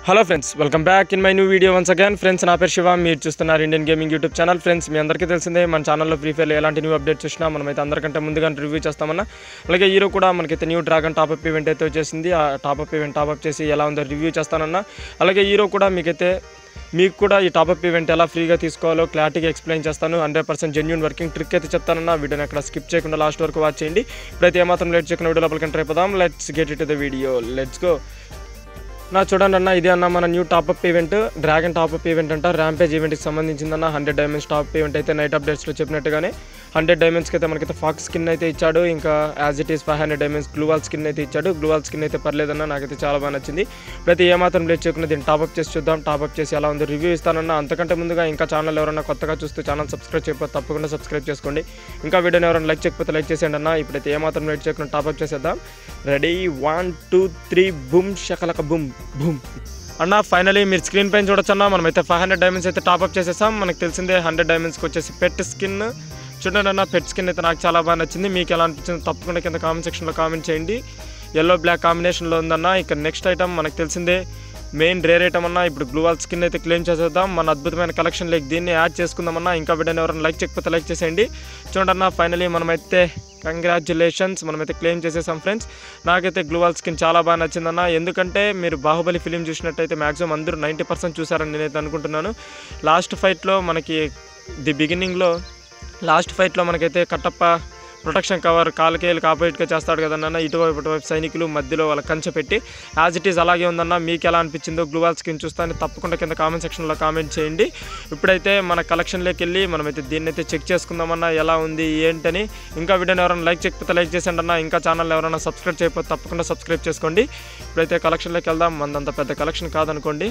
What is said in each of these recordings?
hello friends welcome back in my new video once again friends నా పేరు శివ మీరు చూస్తున్నారు Indian gaming YouTube channel friends మీ అందరికీ తెలిసిందే మన ఛానల్లో ఫ్రీ ఫైర్ ఎలాంటి న్యూ అప్డేట్స్ చూసినా మనమైతే అందరికంటే ముందుగా రివ్యూ చేస్తామన్నా అలాగే హీరో కూడా మనకైతే న్యూ డ్రాగన్ టాప్అప్ ఈవెంట్ అయితే వచ్చేసింది ఆ టాప్అప్ ఈవెంట్ టాప్అప్ చేసి ఎలా ఉందో రివ్యూ చేస్తానన్నా అలాగే హీరో కూడా మీకైతే మీకు కూడా ఈ టాప్అప్ ఈవెంట్ ఎలా ఫ్రీగా తీసుకోవాలో క్లారిటీగా ఎక్స్ప్లెయిన్ చేస్తాను hundred percent genuine working trick అయితే చెప్తానన్నా వీడియోని అక్కడ స్కిప్ చేయకుండా లాస్ట్ వరకు వాచ్ చేయండి ఇప్పుడైతే ఏమాత్రం లేట్ చేయకుండా వీడియో లోపలికి ఎంటర్ అయిపోదాం let's get it the video let's go నా చూడండి అన్న ఇదే అన్న మన new top up event dragon top up event అంట ర్యాంపేజ్ ఈవెంట్కి సంబంధించిందన్న హండ్రెడ్ డైమండ్స్ టాప్ ఈవెంట్ అయితే నైట్ అప్డేట్స్లో చెప్పినట్టుగానే హండ్రెడ్ డైమండ్స్కి అయితే మనకైతే ఫాక్స్ స్కిన్ అయితే ఇచ్చాడు ఇంకా as it is five hundred diamonds Gloo Wall skin అయితే ఇచ్చాడు గ్లూవాల్ స్కిన్ అయితే పర్లేదన్న నాకైతే చాలా బాగా నచ్చింది ఇప్పుడైతే ఏమాత్రం లేట్ చేయకుండా దీన్ని టాప్అప్ చేసి చూద్దాం టాప్అప్ చేసి ఎలా ఉందో రివ్యూ ఇస్తానన్న అంతకంటే ముందుగా ఇంకా ఛానల్ ఎవరైనా కొత్తగా చూస్తూ ఛానల్ సబ్స్క్రైబ్ చేయకపోతే తప్పకుండా సబ్స్క్రైబ్ చేసుకోండి ఇంకా వీడియోని ఎవరైనా లైక్ చేయకపోతే లైక్ చేసేయండి అన్న ఇప్పుడైతే ఏమాత్రం లేట్ చేయకుండా టాప్అప్ చేసేద్దాం ready one two three boom shakalaka boom boom అన్న ఫైనలీ మీరు స్క్రీన్ పైన చూడొచ్చు అన్న మనమైతే ఫైవ్ హండ్రెడ్ డైమండ్స్ అయితే టాప్అప్ చేసేసాం మనకు తెలిసిందే హండ్రెడ్ డైమండ్స్కి వచ్చేసి పెట్ స్కిన్ చూడండి అన్న పెట్ స్కిన్ అయితే నాకు చాలా బాగా నచ్చింది మీకు ఎలా అనిపించింది తప్పకుండా కింద కామెంట్ సెక్షన్లో కామెంట్ చేయండి ఎల్లో బ్లాక్ కాంబినేషన్లో ఉందన్న ఇక నెక్స్ట్ ఐటమ్ మనకు తెలిసిందే మెయిన్ రేర్ ఐటమ్ అన్న ఇప్పుడు గ్లూవాల్ స్కిన్ అయితే క్లెయిమ్ చేసేద్దాం మన అద్భుతమైన కలెక్షన్ లైక్ దీన్ని యాడ్ చేసుకుందామన్నా ఇంకా వీడియోని ఎవరైనా లైక్ చేయకపోతే లైక్ చేసేయండి చూడండి అన్న ఫైనలీ మనమైతే కంగ్రాచులేషన్స్ మనమైతే క్లెయిమ్ చేసేసాం ఫ్రెండ్స్ నాకైతే గ్లూవాల్ స్కిన్ చాలా బాగా నచ్చిందన్న ఎందుకంటే మీరు బాహుబలి ఫిలిం చూసినట్టయితే మ్యాక్సిమం అందరూ నైంటీ పర్సెంట్ చూసారని నేనైతే అనుకుంటున్నాను లాస్ట్ ఫైట్లో మనకి ది బిగినింగ్లో లాస్ట్ ఫైట్లో మనకైతే కట్టప్ప ప్రొటెక్షన్ కవర్ కాలకేలు ఆపోజిట్గా చేస్తాడు కదన్న ఇటువైపు ఇటువైపు సైనికులు మధ్యలో వాళ్ళ కంచె పెట్టి యాజ్ ఇట్ ఈస్ అలాగే ఉందన్న మీకు ఎలా అనిపించిందో గ్లూవాల్ స్కిన్ చూస్తాను తప్పకుండా కింద కామెంట్ సెక్షన్లో కామెంట్ చేయండి ఇప్పుడైతే మన కలెక్షన్లోకి వెళ్ళి మనమైతే దీన్ని అయితే చెక్ చేసుకుందామన్నా ఎలా ఉంది ఏంటని ఇంకా వీడియోని ఎవరైనా లైక్ చేయకపోతే లైక్ చేసేయండి అన్న ఇంకా ఛానల్ ఎవరైనా సబ్స్క్రైబ్ చేయకపోతే తప్పకుండా సబ్స్క్రైబ్ చేసుకోండి ఇప్పుడైతే కలెక్షన్లోకి వెళ్దాం మనదంత పెద్ద కలెక్షన్ కాదనుకోండి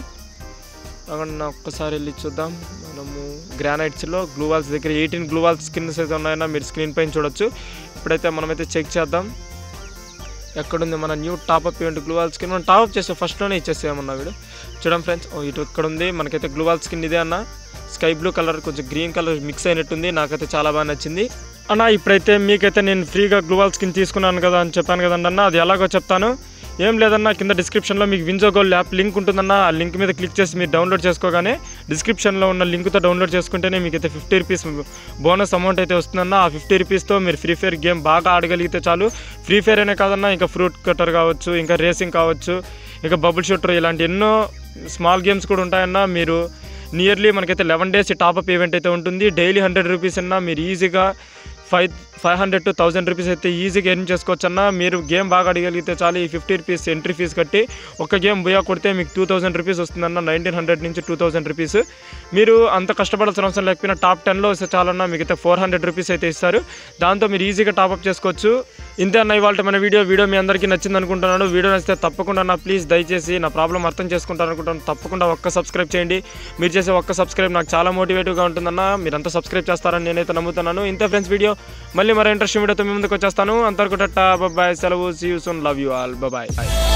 అక్కడ ఒక్కసారి వెళ్ళి చూద్దాం మనము గ్రానైట్స్లో గ్లూవాల్స్ దగ్గర ఎయిటీన్ గ్లూవాల్ స్కిన్స్ అయితే ఉన్నాయన్నా మీరు స్క్రీన్ పైన చూడొచ్చు ఇప్పుడైతే మనమైతే చెక్ చేద్దాం ఎక్కడుంది మన new top up event Gloo Wall skin మనం టాప్అప్ చేస్తే ఫస్ట్లోనే ఇచ్చేసేమన్నా వీడు చూడండి ఫ్రెండ్స్ ఓ ఇటు ఇక్కడ ఉంది మనకైతే గ్లూవాల్ స్కిన్ ఇదే అన్న స్కై బ్లూ కలర్ కొంచెం గ్రీన్ కలర్ మిక్స్ అయినట్టుంది నాకైతే చాలా బాగా నచ్చింది అన్న ఇప్పుడైతే మీకైతే నేను ఫ్రీగా గ్లూవాల్ స్కిన్ తీసుకున్నాను కదా అని చెప్పాను కదండి అన్న అది ఎలాగో చెప్తాను ఏం లేదన్నా కింద డిస్క్రిప్షన్లో మీకు వింజో గోల్డ్ యాప్ లింక్ ఉంటుందన్న ఆ లింక్ మీద క్లిక్ చేసి మీరు డౌన్లోడ్ చేసుకోగానే డిస్క్రిప్షన్లో ఉన్న లింక్తో డౌన్లోడ్ చేసుకుంటేనే మీకు అయితే ఫిఫ్టీ రూపీస్ బోనస్ అమౌంట్ అయితే వస్తుందన్న ఆ ఫిఫ్టీ రూపీస్తో మీరు ఫ్రీ ఫైర్ గేమ్ బాగా ఆడగలిగితే చాలు ఫ్రీ ఫైర్ అనే కాదన్నా ఇంకా ఫ్రూట్ కట్టర్ కావచ్చు ఇంకా రేసింగ్ కావచ్చు ఇంకా బబుల్ షూటర్ ఇలాంటి ఎన్నో స్మాల్ గేమ్స్ కూడా ఉంటాయన్న మీరు నియర్లీ మనకైతే లెవెన్ డేస్ టాప్అప్ ఈవెంట్ అయితే ఉంటుంది డైలీ హండ్రెడ్ రూపీస్ అన్నా మీరు ఈజీగా five five hundred to thousand rupees అయితే ఈజీగా ఎర్న్ చేసుకోవచ్చు అన్న మీరు గేమ్ బాగా అడగలిగితే చాలు ఈ ఫిఫ్టీ రూపీస్ ఎంట్రీ ఫీజ్ కట్టి ఒక గేమ్ బుయా కొడితే మీకు టూ థౌసండ్ రూపీస్ వస్తుందన్న నైన్టీన్ హండ్రెడ్ నుంచి టూ థౌసండ్ రూపీస్ మీరు అంత కష్టపడాల్సిన అవసరం లేకపోయినా టాప్ టెన్లో వస్తే చాలన్నా మీకు అయితే ఫోర్ హండ్రెడ్ రూపీస్ అయితే ఇస్తారు దాంతో మీరు ఈజీగా టాప్అప్ చేసుకోవచ్చు ఇంతే అన్న ఇవాళ మన వీడియో వీడియో మీ అందరికీ నచ్చింది అనుకుంటున్నాను వీడియో నచ్చితే తప్పకుండా నా ప్లీజ్ దయచేసి నా ప్రాబ్లం అర్థం చేసుకుంటారు అనుకుంటాను తప్పకుండా ఒక్క సబ్స్క్రైబ్ చేయండి మీరు చేసే ఒక్క సబ్స్క్రైబ్ నాకు చాలా మోటివేటివ్గా ఉంటుందన్న మీరంతా సబ్స్క్రైబ్ చేస్తారని నేనైతే నమ్ముతున్నాను ఇంతే ఫ్రెండ్స్ వీడియో మళ్ళీ మరో ఇంట్రెస్ట్ వీడియోతో మీ ముందుకు వచ్చేస్తాను అంతవరకు టట్టా బాయ్ సెలవు see you soon love you all bye